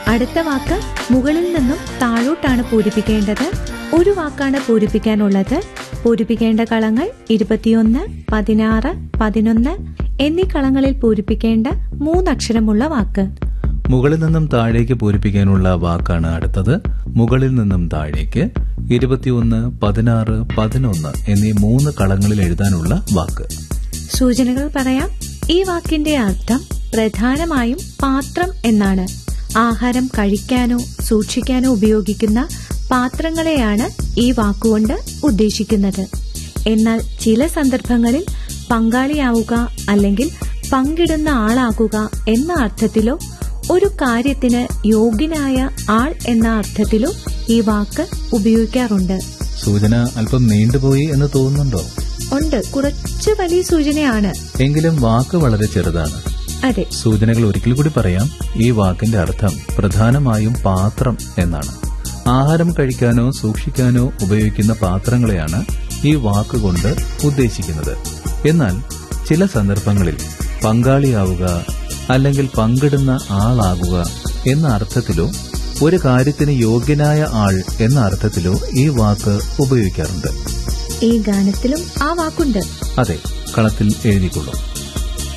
അടുത്ത വാക്ക് മുകളിൽ നിന്നും താഴോട്ടാണ് പൂരിപ്പിക്കേണ്ടത് ഒരു വാക്കാണ് പൂരിപ്പിക്കാനുള്ളത് പൂരിപ്പിക്കേണ്ട കളങ്ങൾ ഇരുപത്തിയൊന്ന് പതിനാറ് പതിനൊന്ന് എന്നീ കളങ്ങളിൽ പൂരിപ്പിക്കേണ്ട മൂന്നക്ഷരമുള്ള വാക്ക് മുകളിൽ നിന്നും താഴേക്ക് പൂരിപ്പിക്കാനുള്ള വാക്കാണ് അടുത്തത് മുകളിൽ നിന്നും താഴേക്ക് ഇരുപത്തിയൊന്ന് പതിനാറ് പതിനൊന്ന് എന്നീ മൂന്ന് കളങ്ങളിൽ എഴുതാനുള്ള വാക്ക് സൂചനകൾ പറയാം ഈ വാക്കിന്റെ അർത്ഥം പ്രധാനമായും പാത്രം എന്നാണ് ആഹാരം കഴിക്കാനോ സൂക്ഷിക്കാനോ ഉപയോഗിക്കുന്ന പാത്രങ്ങളെയാണ് ഈ വാക്കുകൊണ്ട് ഉദ്ദേശിക്കുന്നത് എന്നാൽ ചില സന്ദർഭങ്ങളിൽ പങ്കാളിയാവുക അല്ലെങ്കിൽ പങ്കിടുന്ന ആളാകുക എന്ന അർത്ഥത്തിലോ ഒരു കാര്യത്തിന് യോഗ്യനായ ആൾ എന്ന അർത്ഥത്തിലോ ഈ വാക്ക് ഉപയോഗിക്കാറുണ്ട് സൂചന അല്പം നീണ്ടുപോയി എന്ന് തോന്നുന്നുണ്ടോ ഉണ്ട് കുറച്ച് വലിയ സൂചനയാണ് എങ്കിലും വാക്ക് വളരെ ചെറുതാണ് അതെ സൂചനകൾ ഒരിക്കൽ കൂടി പറയാം ഈ വാക്കിന്റെ അർത്ഥം പ്രധാനമായും പാത്രം എന്നാണ് ആഹാരം കഴിക്കാനോ സൂക്ഷിക്കാനോ ഉപയോഗിക്കുന്ന പാത്രങ്ങളെയാണ് ഈ വാക്കുകൊണ്ട് ഉദ്ദേശിക്കുന്നത് എന്നാൽ ചില സന്ദർഭങ്ങളിൽ പങ്കാളിയാവുക അല്ലെങ്കിൽ പങ്കിടുന്ന ആളാകുക എന്ന അർത്ഥത്തിലോ ഒരു കാര്യത്തിന് യോഗ്യനായ ആൾ എന്ന അർത്ഥത്തിലോ ഈ വാക്ക് ഉപയോഗിക്കാറുണ്ട് ഈ ഗാനത്തിലും ആ വാക്കുണ്ട് അതെ കളത്തിൽ എഴുതിക്കൊള്ളും